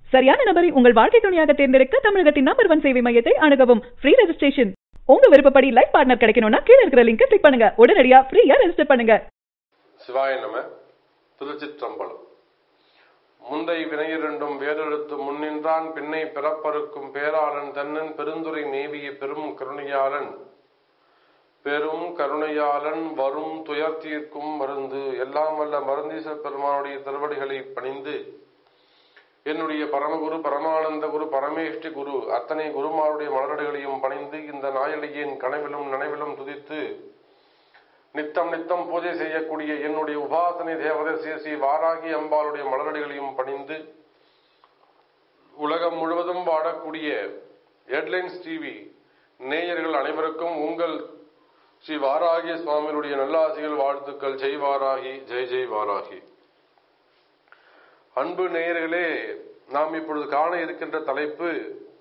சரியான நபரை உங்கள் வாழ்க்கை துணையாக தேர்ந்தெடுக்க தமிழகத்தின் நம்பர் ஒன் சேவை மையத்தை அணுகவும் ஃப்ரீ ரெஜிஸ்ட்ரேஷன் உங்க விருப்பப்படி லைஃப் பார்ட்னர் கிடைக்கணும்னா கீழ இருக்கிற லிங்கை கிளிக் பண்ணுங்க உடனடியா ஃப்ரீயா ரெஜிஸ்டர் பண்ணுங்க சிவாய நம திருச்சிற்றம்பலம் முந்தை வினையிரண்டும் வேறெழுத்து முன்னின்றான் பின்னை பிறப்பறுக்கும் பேராளன் தன்னன் பெருந்துரை மேவிய பெரும் கருணையாளன் பெரும் கருணையாளன் வரும் துயர் தீர்க்கும் மருந்து எல்லாம் வல்ல மருந்தீச பெருமானுடைய திருவடிகளை பணிந்து என்னுடைய பரமகுரு பரமானந்த குரு பரமேஷ்டி குரு அத்தனை குருமாருடைய மலரடிகளையும் பணிந்து இந்த நாயடியின் கனவிலும் நனவிலும் துதித்து நித்தம் நித்தம் பூஜை செய்யக்கூடிய என்னுடைய உபாசனை தேவதை ஸ்ரீ ஸ்ரீ வாராகி அம்பாளுடைய மலரடிகளையும் பணிந்து உலகம் முழுவதும் வாழக்கூடிய ஹெட்லைன்ஸ் டிவி நேயர்கள் அனைவருக்கும் உங்கள் ஸ்ரீ வாராகி சுவாமியுடைய நல்லாசிகள் வாழ்த்துக்கள் ஜெய் வாராகி ஜெய் ஜெய் வாராகி அன்பு நேயர்களே நாம் இப்பொழுது காண இருக்கின்ற தலைப்பு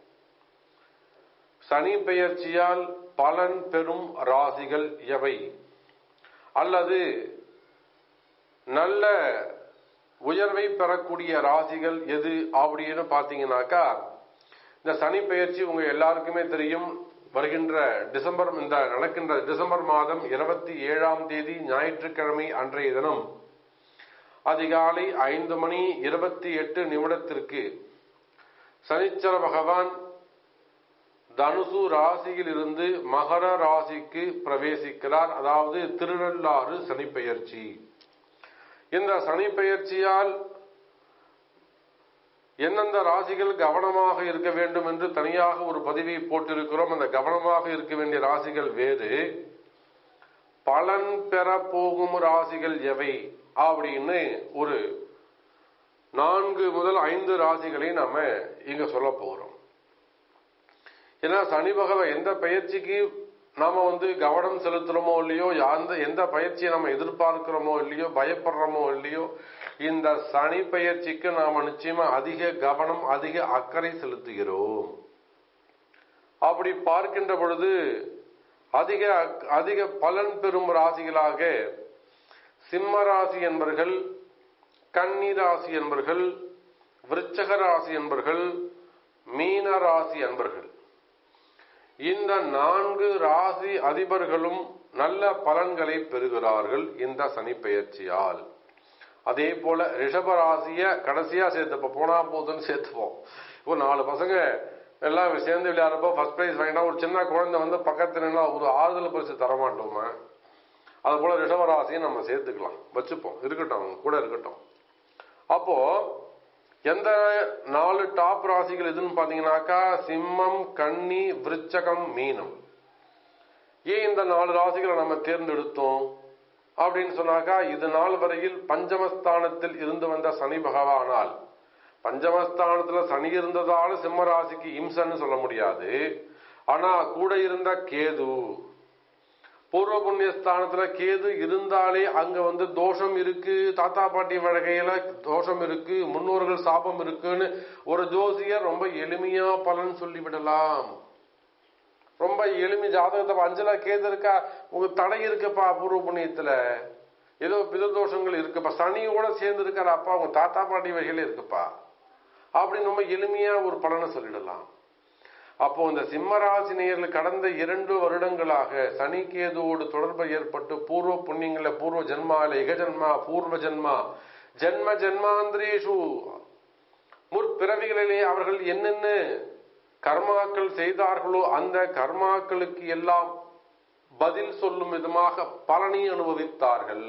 சனி பெயர்ச்சியால் பலன் பெறும் ராசிகள் எவை அல்லது நல்ல உயர்வை பெறக்கூடிய ராசிகள் எது அப்படின்னு பாத்தீங்கன்னாக்கா இந்த சனி பெயர்ச்சி உங்க எல்லாருக்குமே தெரியும் வருகின்ற டிசம்பர் இந்த நடக்கின்ற டிசம்பர் மாதம் இருபத்தி ஏழாம் தேதி ஞாயிற்றுக்கிழமை அன்றைய தினம் அதிகாலை ஐந்து மணி இருபத்தி எட்டு நிமிடத்திற்கு சனிச்சர பகவான் தனுசு ராசியில் இருந்து மகர ராசிக்கு பிரவேசிக்கிறார் அதாவது திருநள்ளாறு சனி பெயர்ச்சி இந்த சனி பெயர்ச்சியால் எந்தெந்த ராசிகள் கவனமாக இருக்க வேண்டும் என்று தனியாக ஒரு பதிவை போட்டிருக்கிறோம் அந்த கவனமாக இருக்க வேண்டிய ராசிகள் வேறு பலன் பெற போகும் ராசிகள் எவை அப்படின்னு ஒரு நான்கு முதல் ஐந்து ராசிகளை நாம இங்க சொல்ல போகிறோம் ஏன்னா சனி பகவான் எந்த பயிற்சிக்கு நாம வந்து கவனம் செலுத்துறோமோ இல்லையோ எந்த எந்த பயிற்சியை நம்ம எதிர்பார்க்கிறோமோ இல்லையோ பயப்படுறோமோ இல்லையோ இந்த சனி பயிற்சிக்கு நாம நிச்சயமா அதிக கவனம் அதிக அக்கறை செலுத்துகிறோம் அப்படி பார்க்கின்ற பொழுது அதிக அதிக பலன் பெறும் ராசிகளாக சிம்ம ராசி என்பர்கள் கன்னி ராசி என்பர்கள் விருச்சக ராசி என்பர்கள் மீன ராசி என்பர்கள் இந்த நான்கு ராசி அதிபர்களும் நல்ல பலன்களை பெறுகிறார்கள் இந்த சனி பெயர்ச்சியால் அதே போல ரிஷப ராசிய கடைசியா சேர்த்துப்போம் போனா போதுன்னு சேர்த்துப்போம் இப்போ நாலு பசங்க எல்லாம் சேர்ந்து விளையாடுறப்போ ஃபர்ஸ்ட் பிரைஸ் வாங்கினா ஒரு சின்ன குழந்தை வந்து பக்கத்துல நின்னா ஒரு ஆறுதல் பரிசு தரமாட்டோமா அது போல ரிஷபராசியை நம்ம சேர்த்துக்கலாம் வச்சுப்போம் இருக்கட்டும் அவங்க கூட இருக்கட்டும் அப்போ எந்த நாலு டாப் ராசிகள் எதுன்னு பாத்தீங்கன்னாக்கா சிம்மம் கன்னி விருச்சகம் மீனம் ஏன் இந்த நாலு ராசிகளை நம்ம தேர்ந்தெடுத்தோம் அப்படின்னு சொன்னாக்கா இது நாள் வரையில் பஞ்சமஸ்தானத்தில் இருந்து வந்த சனி பகவானால் பஞ்சமஸ்தானத்துல சனி இருந்ததால சிம்ம ராசிக்கு இம்சன்னு சொல்ல முடியாது ஆனா கூட இருந்த கேது பூர்வ புண்ணிய ஸ்தானத்துல கேது இருந்தாலே அங்க வந்து தோஷம் இருக்கு தாத்தா பாட்டி வழகையில தோஷம் இருக்கு முன்னோர்கள் சாபம் இருக்குன்னு ஒரு ஜோசியர் ரொம்ப எளிமையா பலன் சொல்லிவிடலாம் ரொம்ப எளிமை ஜாதகத்தை அஞ்சலா கேது இருக்கா உங்க தடை இருக்குப்பா பூர்வ புண்ணியத்துல ஏதோ பிததோஷங்கள் இருக்குப்பா சனியோட சேர்ந்து இருக்காரு அப்பா உங்க தாத்தா பாட்டி வகையில இருக்குப்பா அப்படின்னு ரொம்ப எளிமையா ஒரு பலனை சொல்லிடலாம் அப்போ இந்த சிம்மராசி நேயர்கள் கடந்த இரண்டு வருடங்களாக சனி கேதுவோடு தொடர்பு ஏற்பட்டு பூர்வ புண்ணியங்கள பூர்வ ஜென்மால இக ஜென்மா பூர்வ ஜென்மா ஜென்ம ஜென்மாந்திரேஷு முற்பிறவிகளிலே அவர்கள் என்னென்ன கர்மாக்கள் செய்தார்களோ அந்த கர்மாக்களுக்கு எல்லாம் பதில் சொல்லும் விதமாக பலனை அனுபவித்தார்கள்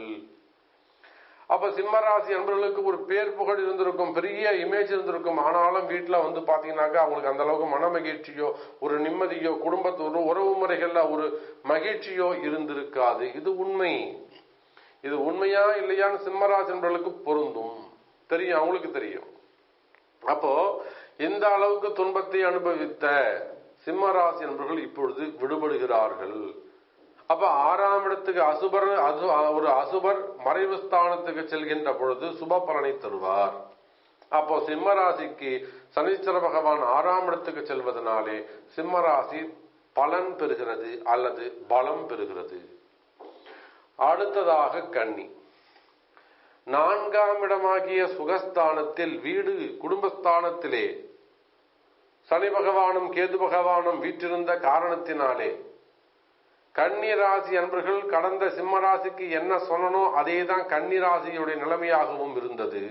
அப்ப சிம்மராசி அன்பர்களுக்கு ஒரு பேர் புகழ் இருந்திருக்கும் பெரிய இமேஜ் இருந்திருக்கும் ஆனாலும் வீட்டுல வந்து பாத்தீங்கன்னாக்கா அவங்களுக்கு அந்த அளவுக்கு மன மகிழ்ச்சியோ ஒரு நிம்மதியோ குடும்பத்தோட உறவு முறைகள்ல ஒரு மகிழ்ச்சியோ இருந்திருக்காது இது உண்மை இது உண்மையா இல்லையான்னு சிம்மராசி அன்பர்களுக்கு பொருந்தும் தெரியும் அவங்களுக்கு தெரியும் அப்போ இந்த அளவுக்கு துன்பத்தை அனுபவித்த சிம்மராசி என்பவர்கள் இப்பொழுது விடுபடுகிறார்கள் அப்ப ஆறாம் இடத்துக்கு அசுபர் அது ஒரு அசுபர் மறைவு ஸ்தானத்துக்கு செல்கின்ற பொழுது சுப பலனை தருவார் அப்போ சிம்மராசிக்கு சனீஸ்வர பகவான் ஆறாம் இடத்துக்கு செல்வதனாலே சிம்மராசி பலன் பெறுகிறது அல்லது பலம் பெறுகிறது அடுத்ததாக கன்னி நான்காம் இடமாகிய சுகஸ்தானத்தில் வீடு குடும்பஸ்தானத்திலே சனி பகவானும் கேது பகவானும் வீற்றிருந்த காரணத்தினாலே கன்னி ராசி அன்பர்கள் கடந்த சிம்ம ராசிக்கு என்ன சொன்னனோ அதே தான் கன்னி ராசியுடைய நிலைமையாகவும் இருந்தது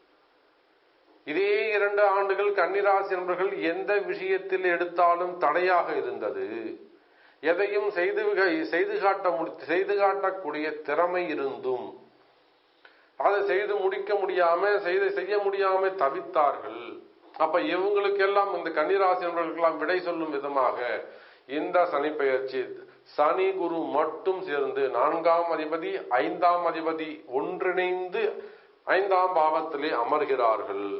இதே இரண்டு ஆண்டுகள் கன்னிராசி என்பர்கள் எந்த விஷயத்தில் எடுத்தாலும் தடையாக இருந்தது எதையும் செய்து செய்து காட்ட முடி செய்து காட்டக்கூடிய திறமை இருந்தும் அதை செய்து முடிக்க முடியாம செய்து செய்ய முடியாம தவித்தார்கள் அப்ப இவங்களுக்கெல்லாம் இந்த கன்னிராசி என்பவர்களுக்கெல்லாம் விடை சொல்லும் விதமாக இந்த சனி பெயர்ச்சி சனி குரு மட்டும் சேர்ந்து நான்காம் அதிபதி ஐந்தாம் அதிபதி ஒன்றிணைந்து ஐந்தாம் பாவத்திலே அமர்கிறார்கள்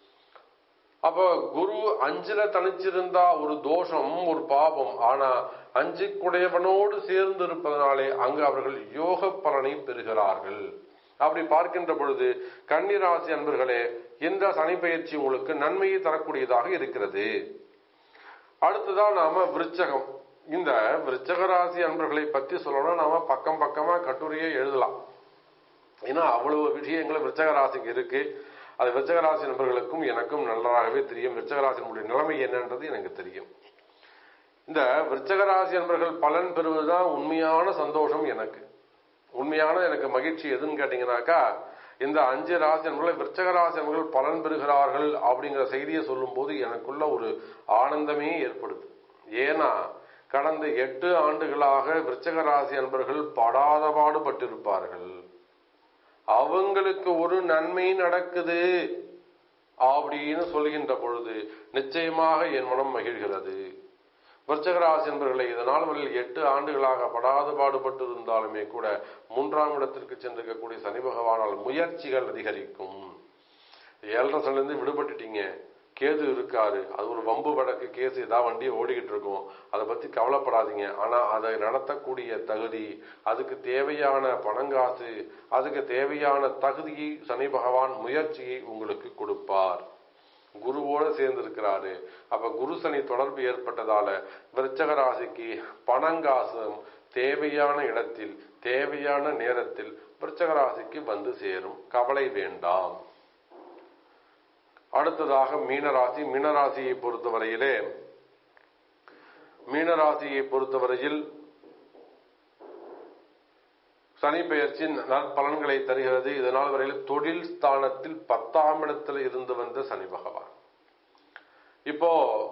அப்ப குரு அஞ்சுல தனிச்சிருந்தா ஒரு தோஷம் ஒரு பாவம் ஆனா அஞ்சு குடையவனோடு சேர்ந்து இருப்பதனாலே அங்கு அவர்கள் யோக பலனை பெறுகிறார்கள் அப்படி பார்க்கின்ற பொழுது கன்னிராசி அன்பர்களே இந்த சனி பயிற்சி உங்களுக்கு நன்மையை தரக்கூடியதாக இருக்கிறது அடுத்ததான் நாம விருச்சகம் இந்த விருச்சக ராசி அன்பர்களை பத்தி சொல்லணும் நாம பக்கம் பக்கமா கட்டுரையே எழுதலாம் ஏன்னா அவ்வளவு விஷயங்கள் விருச்சக ராசிக்கு இருக்கு அது விருச்சக ராசி நண்பர்களுக்கும் எனக்கும் நன்றாகவே தெரியும் விருச்சக ராசியினுடைய நிலைமை என்னன்றது எனக்கு தெரியும் இந்த விருச்சக ராசி நண்பர்கள் பலன் பெறுவதுதான் உண்மையான சந்தோஷம் எனக்கு உண்மையான எனக்கு மகிழ்ச்சி எதுன்னு கேட்டீங்கன்னாக்கா இந்த அஞ்சு ராசி நண்பர்களை விருச்சக ராசி நண்பர்கள் பலன் பெறுகிறார்கள் அப்படிங்கிற செய்தியை சொல்லும் போது எனக்குள்ள ஒரு ஆனந்தமே ஏற்படுது ஏன்னா கடந்த எட்டு ஆண்டுகளாக விருச்சக ராசி அன்பர்கள் படாத பாடுபட்டிருப்பார்கள் அவங்களுக்கு ஒரு நன்மை நடக்குது அப்படின்னு சொல்கின்ற பொழுது நிச்சயமாக என் மனம் மகிழ்கிறது விருச்சகராசி என்பர்களை இதனால் வரையில் எட்டு ஆண்டுகளாக படாது பாடுபட்டு இருந்தாலுமே கூட மூன்றாம் இடத்திற்கு சென்றிருக்கக்கூடிய சனி பகவானால் முயற்சிகள் அதிகரிக்கும் ஏழரை சனிலிருந்து விடுபட்டுட்டீங்க கேது இருக்காரு அது ஒரு வம்பு வழக்கு கேஸ் ஏதாவது வண்டியை ஓடிக்கிட்டு இருக்கும் அதை பத்தி கவலைப்படாதீங்க ஆனா அதை நடத்தக்கூடிய தகுதி அதுக்கு தேவையான பணங்காசு அதுக்கு தேவையான தகுதியை சனி பகவான் முயற்சியை உங்களுக்கு கொடுப்பார் குருவோட சேர்ந்திருக்கிறாரு அப்ப குரு சனி தொடர்பு ஏற்பட்டதால விருச்சக ராசிக்கு பணங்காசும் தேவையான இடத்தில் தேவையான நேரத்தில் விருச்சக ராசிக்கு வந்து சேரும் கவலை வேண்டாம் அடுத்ததாக மீனராசி மீனராசியை பொறுத்தவரையிலே மீனராசியை பொறுத்தவரையில் சனி பெயர்ச்சி நற்பலன்களை தருகிறது இதனால் வரையில் தொழில் ஸ்தானத்தில் பத்தாம் இடத்தில் இருந்து வந்த சனி பகவான் இப்போ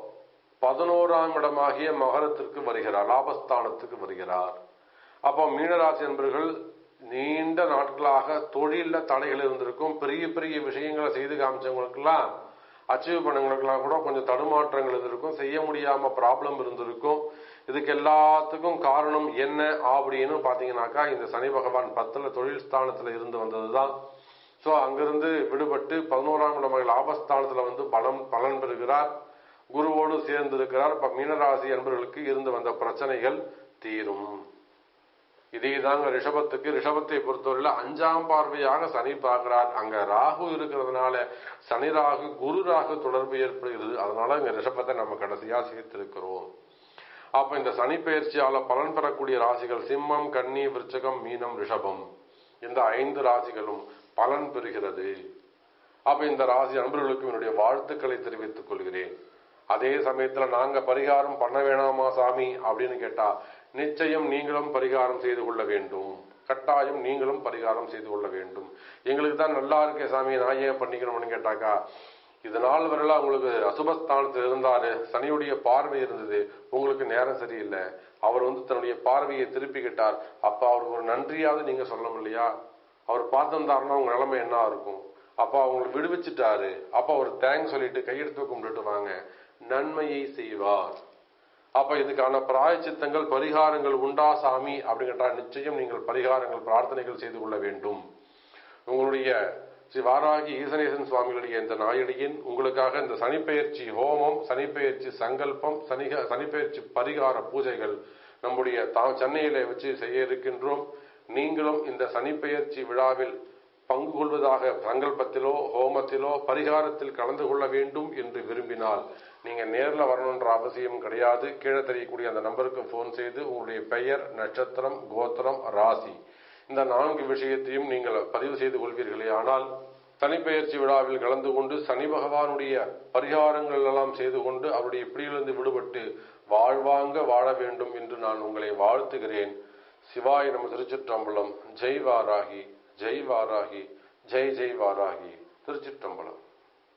பதினோராம் இடமாகிய மகரத்திற்கு வருகிறார் லாபஸ்தானத்துக்கு வருகிறார் அப்போ மீனராசி என்பர்கள் நீண்ட நாட்களாக தொழில தடைகள் இருந்திருக்கும் பெரிய பெரிய விஷயங்களை செய்து காமிச்சவங்களுக்கெல்லாம் அச்சீவ் பண்ணவங்களுக்கெல்லாம் கூட கொஞ்சம் தடுமாற்றங்கள் இருந்திருக்கும் செய்ய முடியாம ப்ராப்ளம் இருந்திருக்கும் இதுக்கு எல்லாத்துக்கும் காரணம் என்ன அப்படின்னு பாத்தீங்கன்னாக்கா இந்த சனி பகவான் பத்துல தொழில் ஸ்தானத்துல இருந்து வந்ததுதான் சோ அங்கிருந்து விடுபட்டு பதினோராம் இடமாக லாபஸ்தானத்துல வந்து பலம் பலன் பெறுகிறார் குருவோடு சேர்ந்து இருக்கிறார் இப்ப மீனராசி அன்பர்களுக்கு இருந்து வந்த பிரச்சனைகள் தீரும் இதே தாங்க ரிஷபத்துக்கு ரிஷபத்தை பொறுத்தவரையில அஞ்சாம் பார்வையாக சனி பார்க்கிறார் அங்க ராகு இருக்கிறதுனால சனி ராகு குரு ராகு தொடர்பு ஏற்படுகிறது அதனால இங்க ரிஷபத்தை நம்ம கடைசியா சேர்த்திருக்கிறோம் அப்ப இந்த சனி பயிற்சியால பலன் பெறக்கூடிய ராசிகள் சிம்மம் கன்னி விருச்சகம் மீனம் ரிஷபம் இந்த ஐந்து ராசிகளும் பலன் பெறுகிறது அப்ப இந்த ராசி அன்பர்களுக்கும் என்னுடைய வாழ்த்துக்களை தெரிவித்துக் கொள்கிறேன் அதே சமயத்துல நாங்க பரிகாரம் பண்ண வேணாமா சாமி அப்படின்னு கேட்டா நிச்சயம் நீங்களும் பரிகாரம் செய்து கொள்ள வேண்டும் கட்டாயம் நீங்களும் பரிகாரம் செய்து கொள்ள வேண்டும் எங்களுக்கு தான் நல்லா இருக்கே சாமி நான் ஏன் பண்ணிக்கணும்னு கேட்டாக்கா இதனால் வரலாம் உங்களுக்கு அசுபஸ்தானத்தில் இருந்தாரு சனியுடைய பார்வை இருந்தது உங்களுக்கு நேரம் சரியில்லை அவர் வந்து தன்னுடைய பார்வையை திருப்பிக்கிட்டார் அப்ப அவருக்கு ஒரு நன்றியாவது நீங்க சொல்லணும் இல்லையா அவர் பார்த்திருந்தாருன்னா உங்க நிலைமை என்ன இருக்கும் அப்ப அவங்களை விடுவிச்சிட்டாரு அப்ப அவர் தேங்க்ஸ் சொல்லிட்டு கையெடுத்து கும்பிட்டுட்டு வாங்க நன்மையை செய்வார் அப்ப இதுக்கான பிராயச்சித்தங்கள் பரிகாரங்கள் உண்டா சாமி அப்படிங்கிற நிச்சயம் நீங்கள் பரிகாரங்கள் பிரார்த்தனைகள் செய்து கொள்ள வேண்டும் உங்களுடைய ஸ்ரீ வாராகி ஈசனேசன் சுவாமிகளுடைய இந்த நாயடியின் உங்களுக்காக இந்த சனிப்பெயர்ச்சி ஹோமம் சனிப்பெயர்ச்சி சங்கல்பம் சனி சனிப்பெயர்ச்சி பரிகார பூஜைகள் நம்முடைய தா சென்னையில வச்சு செய்ய இருக்கின்றோம் நீங்களும் இந்த சனிப்பெயர்ச்சி விழாவில் பங்கு கொள்வதாக சங்கல்பத்திலோ ஹோமத்திலோ பரிகாரத்தில் கலந்து கொள்ள வேண்டும் என்று விரும்பினால் நீங்க நேர்ல வரணுன்ற அவசியம் கிடையாது கீழே தெரியக்கூடிய அந்த நம்பருக்கு போன் செய்து உங்களுடைய பெயர் நட்சத்திரம் கோத்திரம் ராசி இந்த நான்கு விஷயத்தையும் நீங்கள் பதிவு செய்து கொள்வீர்களே ஆனால் தனிப்பெயர்ச்சி விழாவில் கலந்து கொண்டு சனி பகவானுடைய பரிகாரங்கள் எல்லாம் செய்து கொண்டு அவருடைய பிடியிலிருந்து விடுபட்டு வாழ்வாங்க வாழ வேண்டும் என்று நான் உங்களை வாழ்த்துகிறேன் சிவாய நம திருச்சிற்றம்பலம் ஜெய் வாராகி ஜெய் வாராகி ஜெய் ஜெய் வாராகி திருச்சிற்றம்பலம்